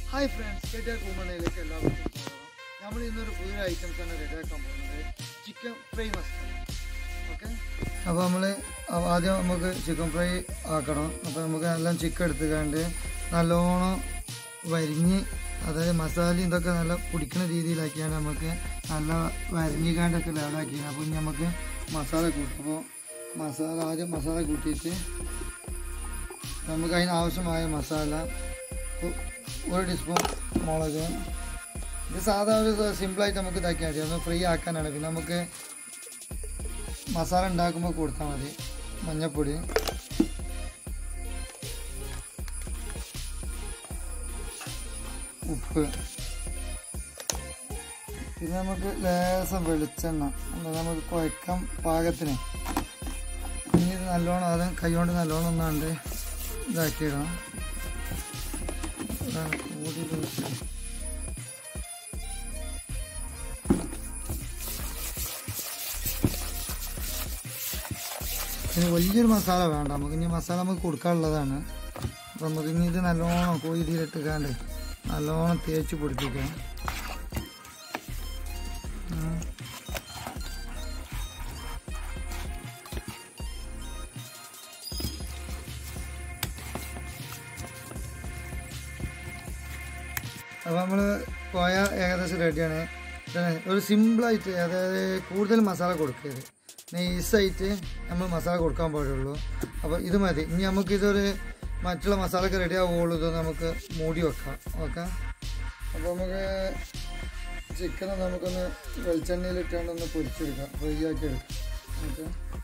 Hi friends കെറ്റാ കുമ്മണയിലേക്ക് എല്ലാവർക്കും സ്വാഗതം നമ്മൾ ഇന്നൊരു പുതിയ ഐറ്റംസ് ആണ് റെഡിയാക്കാൻ പോകുന്നത് ചിക്കൻ ഫ്രൈ മസാല ഓക്കെ അപ്പോൾ നമ്മൾ ആദ്യം നമുക്ക് ചിക്കൻ ഫ്രൈ ആക്കണം അപ്പോൾ നമുക്ക് നല്ല ചിക്കൻ എടുത്തുകൊണ്ട് നല്ലോണം വരിഞ്ഞ് അതായത് മസാല ഇതൊക്കെ നല്ല പിടിക്കുന്ന രീതിയിലാക്കിയാണ് നമുക്ക് നല്ല വരിഞ്ഞിക്കാണ്ടൊക്കെ ലെവലാക്കി അപ്പോൾ ഇനി നമുക്ക് മസാല കൂട്ടും അപ്പോൾ മസാല ആദ്യം മസാല കൂട്ടിയിട്ട് നമുക്ക് അതിന് ആവശ്യമായ മസാല ഒ- ഒരു ടീസ്പൂൺ മുളക് ഇത് സാധാ ഒരു സിമ്പിളായിട്ട് നമുക്ക് ഇതാക്കിയാൽ മതി ഒന്ന് ഫ്രീ ആക്കാനാണ് പിന്നെ നമുക്ക് മസാല ഉണ്ടാക്കുമ്പോൾ കൊടുത്താൽ മതി മഞ്ഞൾപ്പൊടി ഉപ്പ് പിന്നെ നമുക്ക് ലേസം വെളിച്ചെണ്ണ എന്താ നമുക്ക് കുഴക്കാൻ പാകത്തിന് ഇനി ഇത് നല്ലോണം ആദ്യം കൈകൊണ്ട് നല്ലോണം ഒന്നാണ്ട് ഇതാക്കിയിടണം ഇതാണ് കൂടി വെച്ച്. ഇനി വലിയൊരു മസാല വേണ്ട നമുക്ക് ഇനി മസാല നമുക്ക് കൊടുക്കാനുള്ളതാണ് അപ്പം നമുക്ക് ഇനി ഇത് നല്ലോണം കോഴി തീരിട്ടുകാണ്ട് നല്ലോണം തേച്ച് പിടിപ്പിക്കാം ഉം. അപ്പോൾ നമ്മൾ പോയ ഏകദേശം റെഡിയാണ് ഇതാണ് ഒരു സിമ്പിളായിട്ട് അതായത് കൂടുതൽ മസാല കൊടുക്കരുത് നൈസായിട്ട് നമ്മൾ മസാല കൊടുക്കാൻ പാടുള്ളൂ അപ്പോൾ ഇത് മതി ഇനി നമുക്ക് ഇതൊരു മറ്റുള്ള മസാലയൊക്കെ റെഡി ആവുകയുള്ളൂ ഇത് നമുക്ക് മൂടി വെക്കാം ഓക്കെ അപ്പോൾ നമുക്ക് ചിക്കൻ നമുക്കൊന്ന് വെളിച്ചെണ്ണയിൽ ഇട്ടാണ്ട് ഒന്ന് പൊരിച്ചെടുക്കാം ഫ്രൈ ആക്കി എടുക്കാം ഓക്കെ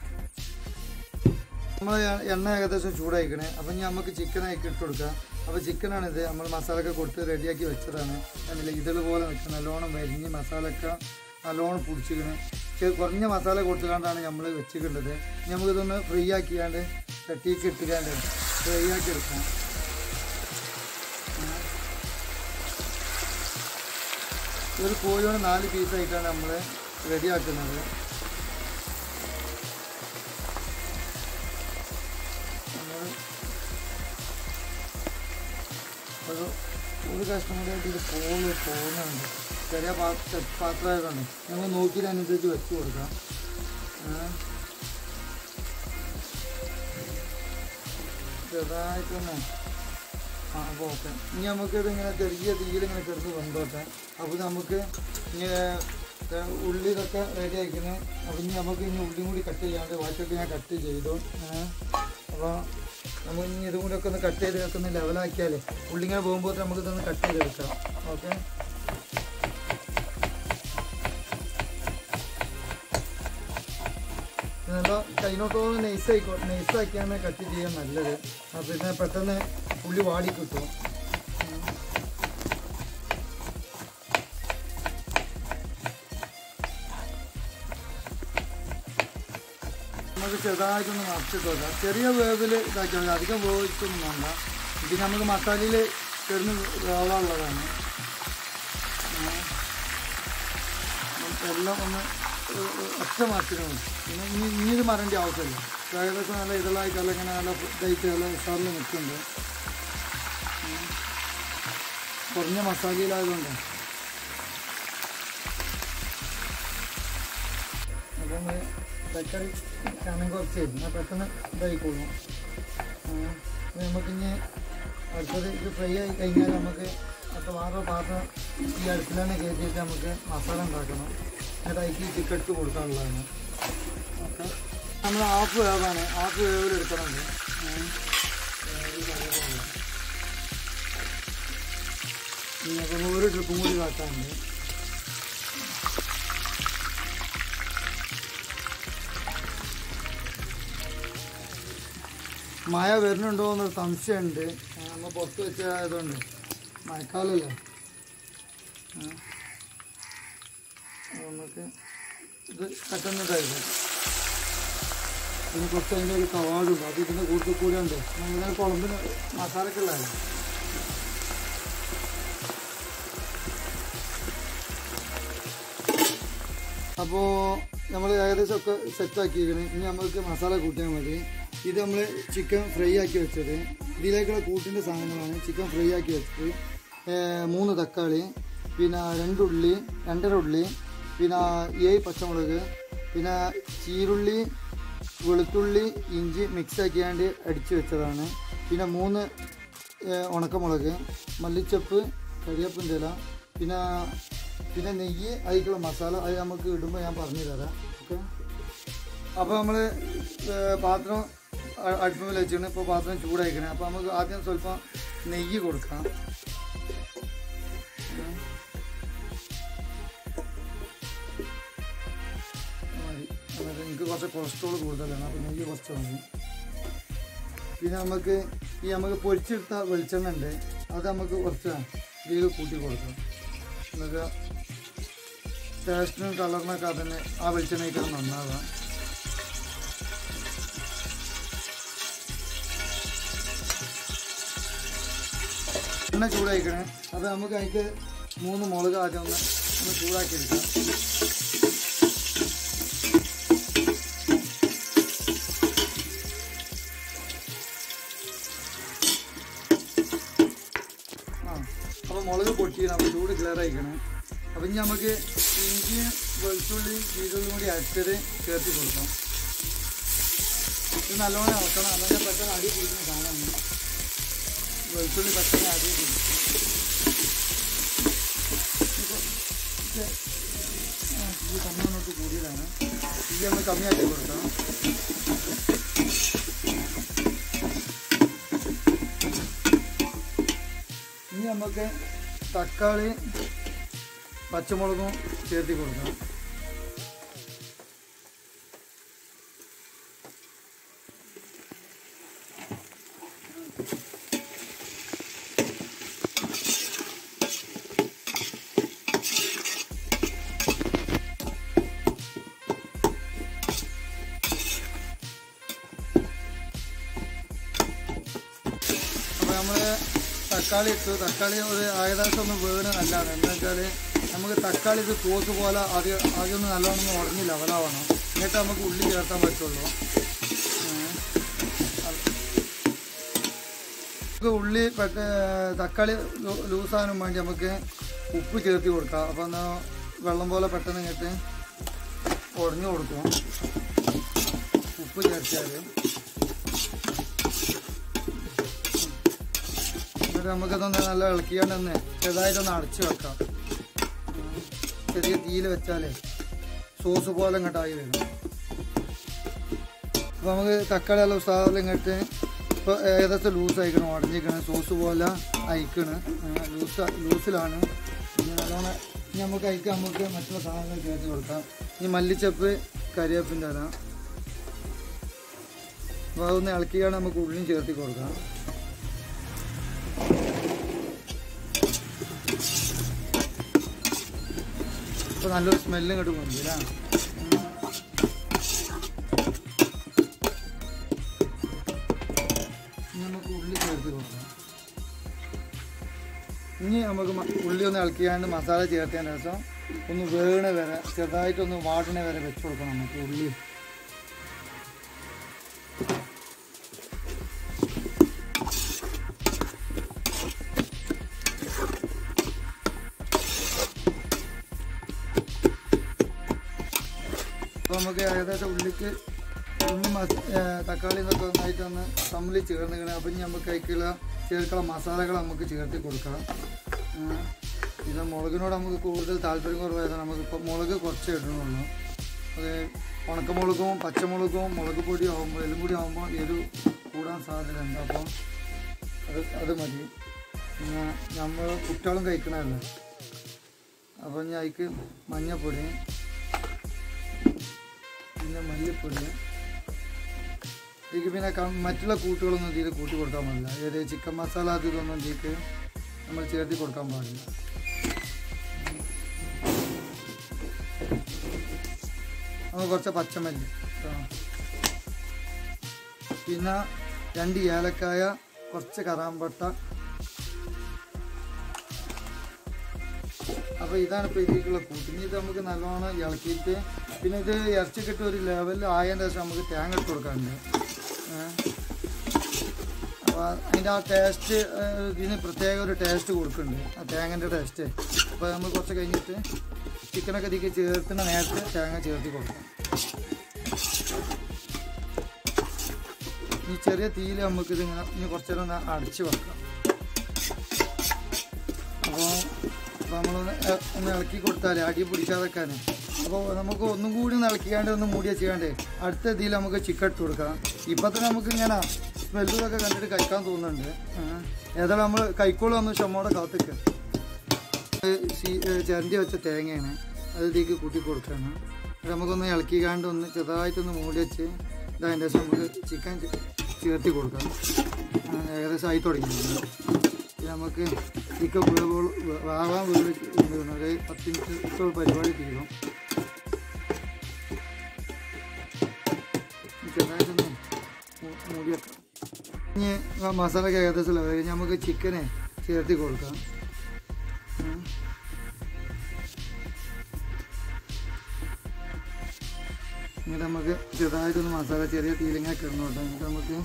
നമ്മൾ എണ്ണ ഏകദേശം ചൂടായിക്കണേ അപ്പം ഇനി നമുക്ക് ചിക്കൻ ആക്കി ഇട്ട് കൊടുക്കാം അപ്പോൾ ചിക്കനാണിത് നമ്മൾ മസാലയൊക്കെ കൊടുത്ത് റെഡിയാക്കി വെച്ചതാണ് അതിൽ ഇതൾ പോലെ നിൽക്കുക നല്ലോണം വരിഞ്ഞ് മസാലയൊക്കെ നല്ലോണം പിടിച്ചിക്കണ് കുറഞ്ഞ മസാല കൊടുത്തുകൊണ്ടാണ് നമ്മൾ വെച്ചിട്ടുള്ളത് ഇനി നമുക്കിതൊന്ന് ഫ്രീ ആക്കിയാണ്ട് ചട്ടിക്ക് ഇട്ടുകാണ്ട് ഫ്രൈ ആക്കി എടുക്കാം ഒരു കോഴിയോട് നാല് പീസായിട്ടാണ് നമ്മൾ റെഡിയാക്കുന്നത് നമ്മള് ഒരു ഒരു കഷ്ണം കൂടി ആയിട്ട് ഇത് പോള് പോകുന്നുണ്ട് ചെറിയ പാത്ര പാത്രമായതുകൊണ്ട് നമ്മൾ നോക്കിയതനുസരിച്ച് വെച്ച് കൊടുക്കാം ഏ. ചെറുതായിട്ടൊന്ന് ആ അപ്പോൾ ഓക്കെ ഇനി നമുക്ക് ഇതിങ്ങനെ ചെറിയ തീയിൽ ഇങ്ങനെ കിടന്ന് വെന്തോട്ടെ അപ്പോൾ നമുക്ക് ഇങ്ങനെ ഏ, ഉള്ളി ഇതൊക്കെ റെഡി ആക്കുന്നത് അപ്പോൾ ഇനി നമുക്ക് ഇനി ഉള്ളിയും കൂടി കട്ട് ചെയ്യാണ്ട് ബാക്കിയൊക്കെ ഞാൻ കട്ട് ചെയ്തു ഏ. അപ്പോൾ നമ്മൾ ഇനി ഇതും കൂടി ഒക്കെ ഒന്ന് കട്ട് ചെയ്ത് ഒക്കെ ഒന്ന് ലെവലാക്കിയാലേ ഉള്ളിങ്ങനെ പോകുമ്പോൾ നമുക്ക് ഇതൊന്ന് കട്ട് ചെയ്തെടുക്കാം ഓക്കെ നല്ല കൈനോട്ടോന്ന് നൈസായിക്കോ നൈസാക്കിയാണ് കട്ട് ചെയ്യാൻ നല്ലത് ആ പിന്നെ പെട്ടെന്ന് ഉള്ളി വാടി കിട്ടും നമുക്ക് ചെറുതായിട്ടൊന്ന് മറച്ചിട്ട് വെക്കാം ചെറിയ വേവിൽ ഇതാക്കിയാൽ മതി അധികം വേവിച്ചൊന്നും വേണ്ട ഇത് നമുക്ക് മസാലയിൽ കിടന്ന് വേവാനുള്ളതാണ് എല്ലാം ഒന്ന് ഏഹ്, ഏഹ്, ഒറ്റ മാറ്റിന് മതി പിന്നെ ഇനി ഇനി ഇത് മറേണ്ട ആവശ്യമില്ല ഏകദേശം നല്ല ഇതളായിട്ട് അല്ല ഇങ്ങനെ നല്ല ഇതായിട്ട് നല്ല ഉഷാറിൽ നിൽക്കുന്നുണ്ട് ഉം. കുറഞ്ഞ മസാലയിലായതുകൊണ്ട് അപ്പം തക്കാളി കനം കുറച്ച് എന്നാൽ പെട്ടെന്ന് ഇതായിക്കോളും ആ, ഇത് നമുക്കിനി അടുത്തത് ഇത് ഫ്രൈ ആയി കഴിഞ്ഞാൽ നമുക്ക് അടുത്ത വേറെ പാത്രം ഈ അടുപ്പിലാണ് കയറ്റിയിട്ട് നമുക്ക് മസാല ഉണ്ടാക്കണം എന്നിട്ട് അതിക്ക് ചിക്കൻ ഇട്ട് കൊടുക്കാനുള്ളതാണ് ഓക്കെ നമ്മൾ ഹാഫ് വേവാണ് ഹാഫ് വേവിൽ എടുക്കണത് അപ്പം ഒരു ട്രിപ്പും കൂടി കാട്ടാനുണ്ട് മഴ വരുന്നുണ്ടോ എന്നൊരു സംശയമുണ്ട് നമ്മൾ പുറത്ത് വെച്ചതായതുകൊണ്ട് മഴക്കാലമല്ലേ ആ. അപ്പോൾ നമുക്ക് ഇത് പെട്ടെന്നിട്ടായിരുന്നു പിന്നെ കുറച്ച് അതിൻ്റെ ഒരു കവാടുണ്ട് അത് ഇതിൻ്റെ കൂടുതൽ കൂടെ ഉണ്ട് നമ്മുടെ കുളമ്പിന് മസാലയൊക്കെ ഉള്ളതാണ് അപ്പോൾ നമ്മൾ ഏകദേശം ഒക്കെ സെറ്റാക്കിയിരിക്കണ് ഇനി നമുക്ക് മസാല കൂട്ടിയാൽ മതി ഇത് നമ്മൾ ചിക്കൻ ഫ്രൈ ആക്കി വെച്ചത് ഇതിലേക്കുള്ള കൂട്ടിൻ്റെ സാധനങ്ങളാണ് ചിക്കൻ ഫ്രൈ ആക്കി വെച്ചത് ഏഹ്, മൂന്ന് തക്കാളി പിന്നെ രണ്ടുള്ളി രണ്ടര ഉള്ളി പിന്നെ ഏഴ് പച്ചമുളക് പിന്നെ ചീരുള്ളി വെളുത്തുള്ളി ഇഞ്ചി മിക്സ് ആക്കിയാണ്ട് അടിച്ച് വെച്ചതാണ് പിന്നെ മൂന്ന് ഏഹ്, ഉണക്കമുളക് മല്ലിച്ചപ്പ് കരിവേപ്പിൻ്റെ ഇല പിന്നെ പിന്നെ നെയ്യ് അതിലേക്കുള്ള മസാല അത് നമുക്ക് ഇടുമ്പോൾ ഞാൻ പറഞ്ഞു തരാം ഓക്കെ അപ്പോൾ നമ്മൾ പാത്രം അ- അടുപ്പിൽ വെച്ചിട്ട് ഇപ്പോൾ പാത്രം ചൂടായിക്കണേ അപ്പോൾ നമുക്ക് ആദ്യം സ്വല്പം നെയ്യ് കൊടുക്കാം മതി. അതായത് എനിക്ക് കുറച്ച് കൊളസ്ട്രോൾ കൂടുതലാണ് അപ്പോൾ നെയ്യ് കുറച്ച് മതി പിന്നെ നമുക്ക് ഈ നമുക്ക് പൊരിച്ചെടുത്ത വെളിച്ചെണ്ണ ഉണ്ട് അത് നമുക്ക് കുറച്ച് ഇതിൽ കൂട്ടി കൊടുക്കാം എന്നൊക്കെ ടേസ്റ്റിനും കളറിനൊക്കെ അതിന് ആ വെളിച്ചെണ്ണയ്ക്ക് നന്നാകാം എണ്ണ ചൂടായിക്കണേ അപ്പോൾ നമുക്ക് അതിക്ക് മൂന്ന് മുളക് ആദ്യം ഒന്ന് ഒന്ന് ചൂടാക്കി എടുക്കാം ആ അപ്പോൾ മുളക് പൊട്ടിയാണ് അപ്പോൾ ചൂട് ക്ലിയർ ആയിക്കണം അപ്പം ഇനി നമുക്ക് ഇഞ്ചിയും വെളുത്തുള്ളിയും ചീരുള്ളിയും കൂടി അരച്ചത് ചേർത്ത് കൊടുക്കാം ഇത് നല്ലോണം ഇളക്കണം അല്ലെങ്കിൽ പെട്ടെന്ന് അടി പിടിക്കുന്ന സാധനമാണ് വെളുത്തുള്ളി പെട്ടെന്ന് അടി പിടിക്കും ഇപ്പൊ ഇത് ആ, ഇത് കമ്മിയോട്ട് കൂടിയതാണ് ഇത് നമ്മൾ കമ്മിയാക്കി കൊടുക്കാം ഇനി നമുക്ക് തക്കാളി പച്ചമുളകും ചേർത്തി കൊടുക്കാം അപ്പോൾ നമ്മൾ തക്കാളി ഇട്ടു തക്കാളി ഒരു ഏകദേശം ഒന്ന് വീണ് നല്ലതാണ് എന്ന് വെച്ചാൽ നമുക്ക് തക്കാളി ഇത് തോസ് പോലെ ആദ്യം ആദ്യം ഒന്ന് നല്ലോണം ഒന്ന് ഉടഞ്ഞ് ലെവലാവണം എന്നിട്ട് നമുക്ക് ഉള്ളി ചേർത്താൻ പറ്റുള്ളൂ ഏ. അത് നമുക്ക് ഉള്ളി പെട്ട തക്കാളി ലൂ- ലൂസാകാനും വേണ്ടി നമുക്ക് ഉപ്പ് ചേർത്തി കൊടുക്കാം അപ്പോൾ ഒന്ന് വെള്ളം പോലെ പെട്ടെന്ന് ഇങ്ങോട്ട് ഉടഞ്ഞു കൊടുക്കും ഉപ്പ് ചേർത്താൽ എന്നിട്ട് നമുക്കതൊന്ന് നല്ല ഇളക്കിയാണ്ടൊന്ന് ചെറുതായിട്ടൊന്ന് അടച്ചു വെക്കാം ഉം. ചെറിയ തീയിൽ വെച്ചാലേ സോസ് പോലെ ഇങ്ങോട്ടായി വരും അപ്പോൾ നമുക്ക് തക്കാളി എല്ലാം ഉസാറിൽ ഇങ്ങോട്ട് ഇപ്പോൾ ഏകദേശം ലൂസ് അയക്കണം ഉടഞ്ഞിരിക്കണം സോസ് പോലെ അയക്കണ് ലൂസ് ലൂസിലാണ് ഇനി നല്ലോണം ഇനി നമുക്ക് അയക്കാൻ നമുക്ക് മറ്റുള്ള സാധനങ്ങൾ ചേർത്ത് കൊടുക്കാം ഇനി മല്ലിച്ചപ്പ് കരിവേപ്പിൻ്റെ ഇല അപ്പോൾ അതൊന്ന് ഇളക്കിയാണ് നമുക്ക് ഉള്ളിയും ചേർത്തി കൊടുക്കാം ഇപ്പൊ നല്ലൊരു സ്മെല്ലും ഇങ്ങോട്ട് പോകുന്നില്ല നമുക്ക് ഉള്ളി ചേർത്ത് കൊടുക്കാം ഇനി നമുക്ക് മ- ഉള്ളി ഒന്ന് ഇളക്കിയാണ്ട് മസാല ചേർത്തതിന് ശേഷം ഒന്ന് വേണ വരെ ചെറുതായിട്ടൊന്ന് വാടണ വരെ വെച്ച് കൊടുക്കണം നമുക്ക് ഉള്ളി അപ്പോൾ നമുക്ക് ഏകദേശം ഉള്ളിക്ക് ഉള്ളി മസ ഏ, തക്കാളി എന്നൊക്കെ നന്നായിട്ടൊന്ന് തമ്മിൽ ചേർന്നിങ്ങനെ അപ്പം ഇനി നമുക്ക് അതിക്കുള്ള ചേർക്കുള്ള മസാലകൾ നമുക്ക് ചേർത്തി കൊടുക്കാം ഏ, ഇത് മുളകിനോട് നമുക്ക് കൂടുതൽ താല്പര്യം കുറവായതാണ് നമുക്കിപ്പോൾ മുളക് കുറച്ച് ഇടണുള്ളൂ അത് ഉണക്കമുളകും പച്ചമുളകും മുളക് പൊടി ആകുമ്പോൾ എല്ലാം കൂടി ആകുമ്പോൾ എരു കൂടാൻ സാധ്യതയുണ്ട് അപ്പം അത് അത് മതി പിന്നെ നമ്മൾ കുട്ടികളും കഴിക്കണമല്ലോ അപ്പം ഞാൻ അതിക്ക് മഞ്ഞപ്പൊടി പിന്നെ മല്ലിപ്പൊടി ഇതിക്ക് പിന്നെ ക- മറ്റുള്ള കൂട്ടുകളൊന്നും ഇതിൽ കൂട്ടി കൊടുക്കാൻ പാടില്ല ഏത് ചിക്കൻ മസാല അത് ഇതൊന്നും ഇതിക്ക് നമ്മൾ ചേർത്തി കൊടുക്കാൻ പാടില്ല നമുക്ക് കുറച്ച് പച്ചമല്ലി കേട്ടോ. പിന്നെ രണ്ട് ഏലക്കായ കുറച്ച് കറാമ്പട്ട അപ്പോൾ ഇതാണ് ഇപ്പോൾ ഇതിലേക്കുള്ള കൂട്ട് ഇനി ഇത് നമുക്ക് നല്ലോണം ഇളക്കിയിട്ട് പിന്നെ ഇത് ഇറച്ചിക്കിട്ട് ഒരു ലെവലിൽ ആയതിൻ്റെ ശേഷം നമുക്ക് തേങ്ങ ഇട്ട് കൊടുക്കാറുണ്ട് അപ്പോൾ അതിൻ്റെ ആ ടേസ്റ്റ് ഇതിന് പ്രത്യേക ഒരു ടേസ്റ്റ് കൊടുക്കുന്നുണ്ട് ആ തേങ്ങൻ്റെ ടേസ്റ്റ് അപ്പോൾ നമ്മൾ കുറച്ച് കഴിഞ്ഞിട്ട് ചിക്കനൊക്കെ ഇതിലേക്ക് ചേർത്തുന്ന നേരത്തെ തേങ്ങ ചേർത്തി കൊടുക്കണം ഈ ചെറിയ തീയിൽ നമുക്ക് ഇതിങ്ങനെ ഇനി കുറച്ച് നേരം ഒന്ന് അടച്ച് വെക്കാം അപ്പോൾ അപ്പോൾ നമ്മളൊന്ന് ഇ- ഒന്ന് ഇളക്കി കൊടുത്താൽ അടി പിടിക്കാതെക്കാൻ അപ്പോൾ നമുക്ക് ഒന്നും കൂടി ഒന്ന് ഇളക്കിക്കാണ്ട് ഒന്ന് മൂടി വെച്ചാണ്ട് അടുത്ത ഇതിൽ നമുക്ക് ചിക്കൻ ഇട്ട് കൊടുക്കാം ഇപ്പം തന്നെ നമുക്ക് ഇങ്ങനെ സ്മെല്ലൊക്കെ കണ്ടിട്ട് കഴിക്കാൻ തോന്നുന്നുണ്ട് ആ. ഏതായാലും നമ്മൾ കൈക്കോളം ഒന്ന് ക്ഷമോടെ കാത്തിക്കുക ചിരണ്ടി വെച്ച തേങ്ങയാണ് അത് ഇതിലേക്ക് കൂട്ടി കൊടുക്കണം എന്നിട്ട് നമുക്കൊന്ന് ഇളക്കിക്കാണ്ട് ഒന്ന് ചെറുതായിട്ടൊന്ന് മൂടി വെച്ച് ഇതതിൻ്റെ ശേഷം നമുക്ക് ചിക്കൻ ചേർത്തി കൊടുക്കാം ആ, ഏകദേശം ആയി തുടങ്ങിയിട്ടുണ്ട് ഇത് നമുക്ക് ചിക്കൻ വേവോൾ വാവാൻ വേണ്ടി ഒരു പത്ത് മിനിറ്റ് പരിപാടി തീരും ചെറുതായിട്ടൊന്ന് മൂ- മൂടി വെക്കാം ഇനി ആ മസാലയ്ക്ക് ഏകദേശം ലെവൽ കഴിഞ്ഞ് നമുക്ക് ചിക്കനെ ചേർത്തി കൊടുക്കാം ഉം. എന്നിട്ട് നമുക്ക് ചെറുതായിട്ടൊന്ന് മസാല ചെറിയ തീലിങ്ങനെ കിടന്നോട്ടെ എന്നിട്ട് നമുക്ക്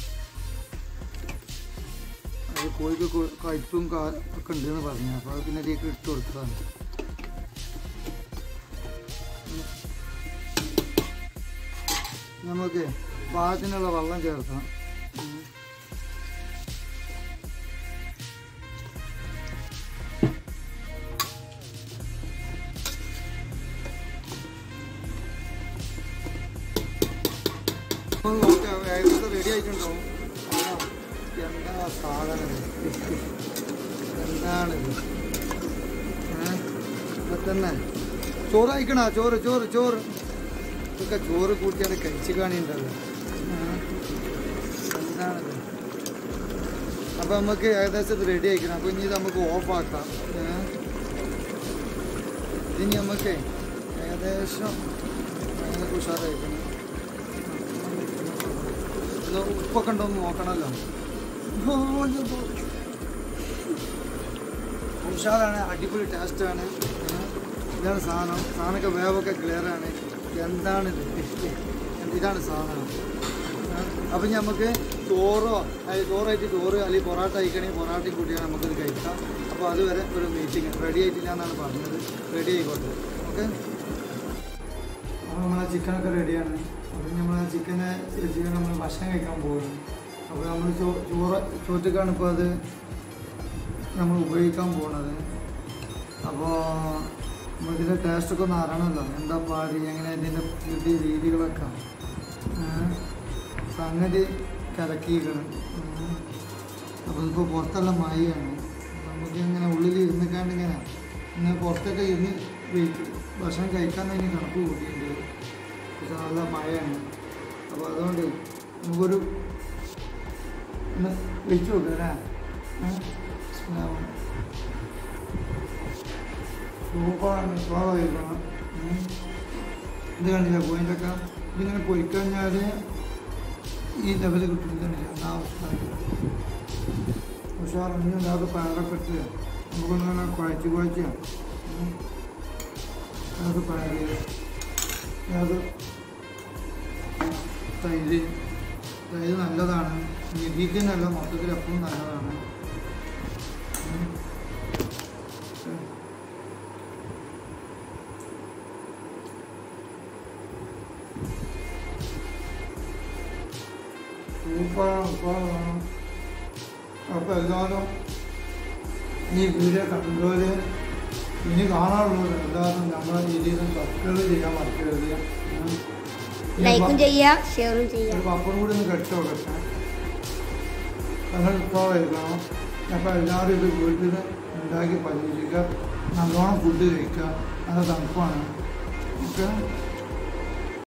അത് കോഴിക്ക് കൊ- കയ്പും കാ- ഒക്കെ ഉണ്ടെന്ന് പറഞ്ഞു അപ്പോൾ അത് പിന്നെ ഇതിലേക്ക് ഇട്ട് കൊടുത്തതാണ് നമുക്ക് പാകത്തിനുള്ള വെള്ളം ചേർക്കണം ഉം. അപ്പോൾ നമുക്ക് ഏകദേശം റെഡി ആയിട്ടുണ്ടാവും അയ്യോ, എന്താ സാധനം ഇത്? എന്താണിത് ഏ? ഇപ്പൊ തന്നെ ചോറ് അയക്കണ ചോറ് ചോറ് ചോറ് ഇതൊക്കെ ചോറ് കൂട്ടിയാണ് കഴിച്ചു കാണിണ്ടല്ലോ എന്താണിത് അപ്പൊ നമുക്ക് ഏകദേശം ഇത് റെഡി ആയിക്കണം അപ്പൊ ഇനി ഇത് നമുക്ക് ഓഫ് ആക്കാം ഏ? ഇതിനി നമുക്ക് ഏകദേശം അങ്ങനെ ഉഷാറായിക്കണം ഇത് ഉപ്പൊക്കെ ഉണ്ടോ എന്ന് നോക്കണമല്ലോ ഉഷാറാണ് അടിപൊളി ടേസ്റ്റാണ് ഇതാണ് സാധനം സാധനമൊക്കെ വേവൊക്കെ ക്ലിയർ ആണ് എന്താണിത് ഇതാണ് സാധനം അപ്പം നമുക്ക് ചോറോ അല്ലെങ്കിൽ ചോറായിട്ട് ചോറ് അല്ലെങ്കിൽ പൊറാട്ട കഴിക്കണമെങ്കിൽ പൊറാട്ടയും കൂട്ടിയാണ് നമുക്കിത് കഴിക്കാം അപ്പോൾ അതുവരെ ഒരു മീറ്റിംഗ് റെഡി ആയിട്ടില്ല എന്നാണ് പറഞ്ഞത് റെഡി ആയിക്കോട്ടെ ഓക്കെ അപ്പോൾ നമ്മളെ ചിക്കനൊക്കെ റെഡിയാണ് അപ്പോൾ നമ്മൾ ആ ചിക്കനെ ചിക്കൻ നമ്മൾ ഭക്ഷണം കഴിക്കാൻ പോകുന്നു അപ്പോൾ നമ്മൾ ചോ ചോറ് ചോറ്റക്കാണ് ഇപ്പോൾ അത് നമ്മൾ ഉപയോഗിക്കാൻ പോകുന്നത് അപ്പോൾ ഇതിൻ്റെ ടേസ്റ്റൊക്കെ ഒന്ന് അറിയണമല്ലോ എന്താ പാടി എങ്ങനെ ഇതിൻ്റെ പുതിയ രീതികളൊക്കെ ഏ? സംഗതി കലക്കിയിരിക്കണം അപ്പോൾ ഇപ്പോൾ പുറത്തെല്ലാം മഴയാണ് അപ്പോൾ നമുക്ക് ഇങ്ങനെ ഉള്ളിൽ ഇരുന്നിക്കാണ്ട് ഇങ്ങനെ ഇങ്ങനെ പുറത്തൊക്കെ ഇരുന്ന് വെയിറ്റ് ഭക്ഷണം കഴിക്കാൻ തന്നെ കണക്ക് കൂട്ടിയിട്ടുണ്ട് പക്ഷെ നല്ല മഴയാണ് അപ്പോൾ അതുകൊണ്ട് നമുക്കൊരു ഒന്ന് വെച്ച് നോക്കാം അല്ലേ ഏ? സ്നാപം. സൂപ്പറാണ് സ്വാഭാവികമാണ് ഉം. ഇത് കണ്ടില്ല പോയിൻ്റൊക്കെ ഇതിങ്ങനെ പൊരിക്കഴിഞ്ഞാൽ ഈ ലെവല് കിട്ടുന്നില്ല എന്നാ അവസ്ഥ ഉഷാറൊന്നും ഇല്ലാതെ പയറൊക്കെ ഇട്ട് നമുക്കൊന്നിങ്ങനെ കുഴച്ച് കുഴച്ച് ഉം. അത് പയറ് അത് തൈര് തൈര് നല്ലതാണ് നിധിക്ക് നല്ല മൊത്തത്തിൽ എപ്പോഴും നല്ലതാണ് ഉം. സൂപ്പറാണ് സൂപ്പറാണ് അപ്പോൾ എല്ലാവരും ഈ വീഡിയോ കണ്ടോല് ഇനി കാണാനുള്ളത് എല്ലാവരും നമ്മളെ രീതിയിൽ സബ്സ്ക്രൈബ് ചെയ്യാൻ മറക്കരുത് ഉം. ഈ ലൈക്കും ചെയ്യുക ഷെയറും ചെയ്യുക ഒരു പപ്പടം കൂടി ഒന്ന് കെട്ടോ കെട്ടാൻ അങ്ങനെ ഇപ്പോൾ കഴിക്കണം അപ്പോൾ എല്ലാവരും ഇത് വീട്ടിൽ ഉണ്ടാക്കി പരീക്ഷിക്കുക നല്ലോണം ഫുഡ് കഴിക്കുക നല്ല തണുപ്പാണ് ഓക്കെ